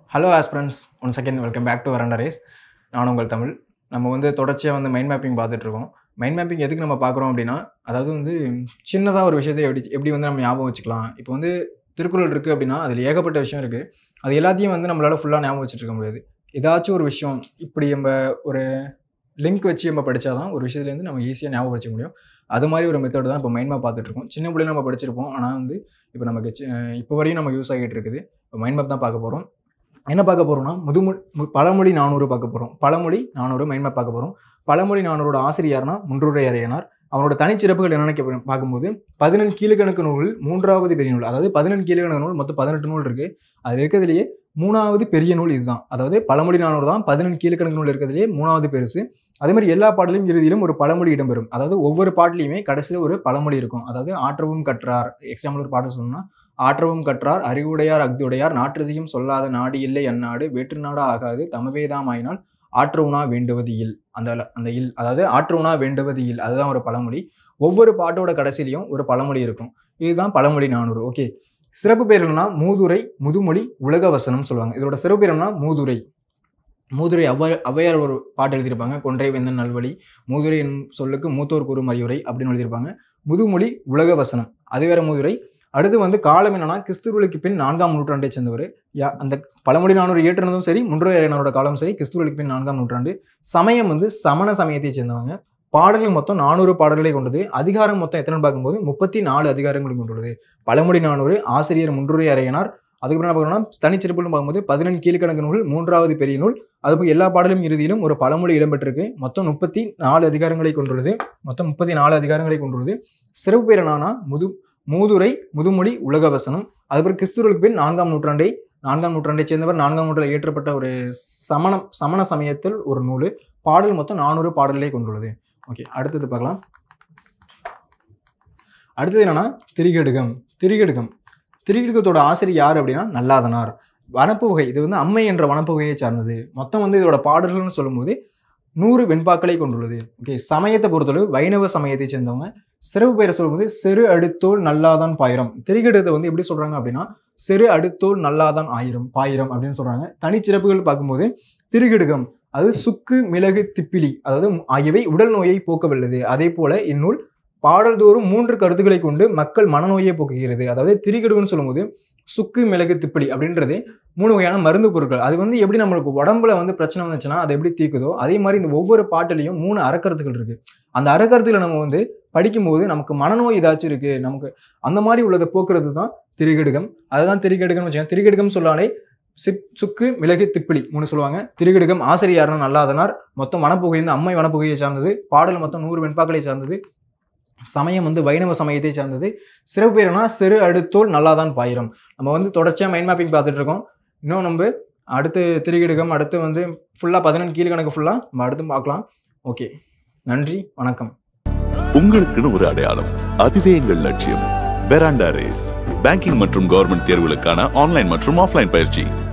hello aspirants one second welcome back to Veranda Race நான் உங்கள் தமிழ் நம்ம வந்து தொடர்ச்சியாக வந்து மைண்ட் மேப்பிங் பார்த்துட்ருக்கோம் மைண்ட் மேப்பிங் எதுக்கு நம்ம பார்க்குறோம் அப்படின்னா அதாவது வந்து சின்னதாக ஒரு விஷயத்தை எப்படி எப்படி வந்து நம்ம ஞாபகம் வச்சுக்கலாம் இப்போ வந்து திருக்குறள் இருக்குது அப்படின்னா அதில் ஏகப்பட்ட விஷயம் இருக்குது அது எல்லாத்தையும் வந்து நம்மளால் ஃபுல்லாக ஞாபகம் வச்சுட்டு இருக்க முடியாது ஏதாச்சும் ஒரு விஷயம் இப்படி நம்ம ஒரு லிங்க் வச்சு நம்ம படித்தாதான் ஒரு விஷயத்துலேருந்து நம்ம ஈஸியாக ஞாபகம் வச்சுக்க முடியும் அது மாதிரி ஒரு மெத்தட் தான் இப்போ மைண்ட் மேப் பார்த்துட்ருக்கோம் சின்ன பிள்ளைல நம்ம படிச்சிருப்போம் ஆனால் வந்து இப்போ நமக்கு சி- இப்போ வரையும் நமக்கு யூஸ் ஆகிட்டு இருக்குது இப்போ மைண்ட் மேப் தான் பார்க்க போகிறோம் என்ன பார்க்க போகிறோம்னா முதுமொழி மு- பழமொழி நானூறு பார்க்க போகிறோம் பழமொழி நானூறு மைண்ட் மேப் பார்க்க போகிறோம் பழமொழி நானூரோட ஆசிரியர்னா முன்றுரை அறையனார் அவரோட தனிச்சிறப்புகள் என்னென்னு கேப்ப- பார்க்கும்போது பதினெண் கீழ்கணக்கு நூல்கள் மூன்றாவது பெரிய நூல் அதாவது பதினெண் கீழ்கணக்கு நூல் மொத்தம் பதினெட்டு நூல் இருக்குது அது இருக்கிறதுலையே மூணாவது பெரிய நூல் இதுதான் அதாவது பழமொழி நானூறு தான் பதினெண் கீழ்கணக்கு நூல் இருக்கிறதுலையே மூணாவது பெருசு அதே மாதிரி எல்லா பாடலையும் இறுதியிலும் ஒரு பழமொழி இடம்பெறும் அதாவது ஒவ்வொரு பாட்டிலையுமே கடைசியில் ஒரு பழமொழி இருக்கும் அதாவது ஆற்றவும் கற்றார் எக்ஸாம்பிள் ஒரு பாட்டு சொல்லணும்னா ஆற்றவும் கற்றார் அறிவுடையார் அக்தியுடையார் நாற்றதியும் சொல்லாத நாடு இல்லை அந்நாடு வேற்று நாடா ஆகாது தமவேதாம் ஆயினால் ஆற்றவுனா வேண்டுவது இல் அந்த அந்த இல் அதாவது ஆற்றவுனா வேண்டுவது இல் அதுதான் ஒரு பழமொழி ஒவ்வொரு பாட்டோட கடைசிலையும் ஒரு பழமொழி இருக்கும் இதுதான் பழமொழி நானூறு ஓகே சிறப்பு பேர் என்னன்னா மூதுரை முதுமொழி உலக வசனம் சொல்லுவாங்க இதோட சிறப்பு பேர் என்னன்னா மூதுரை மூதுரை ஔவை ஔவையார் ஒரு பாட்டு எழுதியிருப்பாங்க கொன்றை வேந்தன் நல்வழி மூதுரை என்னும் சொல்லுக்கு மூத்தோர் கூறும் அறிவுரை அப்படின்னு எழுதியிருப்பாங்க முதுமொழி உலக வசனம் அது வேற மூதுரை அடுத்து வந்து காலம் என்னன்னா கிறிஸ்துவர்களுக்கு பின் நான்காம் நூற்றாண்டை சேர்ந்தவர் யா அந்த பழமொழி நானூறு இயற்றினதும் சரி முன்றையனோட காலம் சரி கிறிஸ்துவர்களுக்கு பின் நான்காம் நூற்றாண்டு சமயம் வந்து சமண சமயத்தை சேர்ந்தவங்க பாடல்கள் மொத்தம் நானூறு பாடல்களை கொண்டது அதிகாரம் மொத்தம் எத்தனை பார்க்கும்போது முப்பத்தி நாலு அதிகாரங்களை கொண்டுள்ளது பழமொழி நானூறு ஆசிரியர் முன்றுரை அறையனார் அதுக்கப்புறம் என்ன பார்க்கணும்னா தனிச்சிறப்புன்னு பார்க்கும்போது பதினெண் கீழ்கணக்கு நூல் மூன்றாவது பெரிய நூல் அதுபோல் எல்லா பாடலும் இறுதியிலும் ஒரு பழமொழி இடம்பெற்றிருக்கு மொத்தம் முப்பத்தி நாலு அதிகாரங்களை கொண்டுள்ளது மொத்தம் முப்பத்தி நாலு அதிகாரங்களை கொண்டுள்ளது சிறப்பு பேர் என்னன்னா முது மூதுரை முதுமொழி உலகவசனம் அதுபோல் கிறிஸ்துவர்களுக்கு பின் நான்காம் நூற்றாண்டை நான்காம் நூற்றாண்டை சேர்ந்தவர் நான்காம் நூற்றாண்டில் இயற்றப்பட்ட ஒரு சமணம் சமண சமயத்தில் ஒரு நூல் பாடல் மொத்தம் நானூறு பாடல்களை கொண்டுள்ளது ஓகே அடுத்தது பார்க்கலாம் அடுத்தது என்னன்னா திரிகடுகம் திரிகடுகம் திரிகடுகத்தோட ஆசிரியர் யார் அப்படின்னா நல்லாதனார் வனப்புகை இது வந்து அம்மை என்ற வனப்புகையை சார்ந்தது மொத்தம் வந்து இதோட பாடல்கள்னு சொல்லும்போது நூறு வெண்பாக்களை கொண்டுள்ளது ஓகே சமயத்தை பொறுத்தளவு வைணவ சமயத்தை சேர்ந்தவங்க சிறப்பு பெயரை சொல்லும்போது செரு அடுத்தோல் நல்லாதான் பாயிரம் திரிகடுகத்தை வந்து எப்படி சொல்றாங்க அப்படின்னா செரு அடுத்தோல் நல்லாதான் ஆயிரம் பாயிரம் அப்படின்னு சொல்றாங்க தனிச்சிறப்புகள் பார்க்கும்போது திரிகடுகம் அது சுக்கு மிளகு திப்பிலி அதாவது ஆகியவை உடல் நோயை போக்க வல்லது அதே போல இந்நூல் பாடல்தோறும் மூன்று கருத்துக்களை கொண்டு மக்கள் மனநோயை போக்குகிறது அதாவது திரிகடுகன்னு சொல்லும்போது சுக்கு மிளகு திப்பிலி அப்படின்றது மூணு வகையான மருந்து பொருட்கள் அது வந்து எப்படி நம்மளுக்கு உடம்புல வந்து பிரச்சனை வந்துச்சுன்னா அதை எப்படி தீக்குதோ அதே மாதிரி இந்த ஒவ்வொரு பாட்டிலையும் மூணு அறக்கருத்துக்கள் இருக்கு அந்த அறக்கருத்துக்களை நம்ம வந்து படிக்கும்போது நமக்கு மனநோய் ஏதாச்சும் இருக்கு நமக்கு அந்த மாதிரி உள்ளதை போக்குறது தான் திரிகடுகம் அதுதான் திரிகடுகம்னு வச்சுக்கோங்க திரிகடுகம் சொல்லாலே சிப் சுக்கு மிளகு திப்பிலி மூணு சொல்லுவாங்க திரிகடுகம் ஆசிரியர்னா நல்லாதனார் மொத்தம் வனப்புகை வந்து அம்மை வனப்புகையை சார்ந்தது பாடல் மொத்தம் நூறு வெண்பாக்களை சார்ந்தது சமயம் வந்து வைணவ சமயத்தை சார்ந்தது சிறப்பு பேருனா சிறு அடுத்தோல் நல்லாதான் பாயிரம் நம்ம வந்து தொடர்ச்சியாக மைண்ட் மேப்பிங் பார்த்துட்டு இருக்கோம் இன்னும் நம்ம அடுத்து திரிகிடுகம் அடுத்து வந்து ஃபுல்லாக பதினெண்டு கீழ்கணக்கு ஃபுல்லாக நம்ம அடுத்து பார்க்கலாம் ஓகே நன்றி வணக்கம் உங்களுக்குன்னு ஒரு அடையாளம் அதுவே எங்கள் லட்சியம் பெராண்டா ரேஸ் பேங்கிங் மற்றும் கவர்மெண்ட் தேர்வுகளுக்கான ஆன்லைன் மற்றும் ஆஃப்லைன் பயிற்சி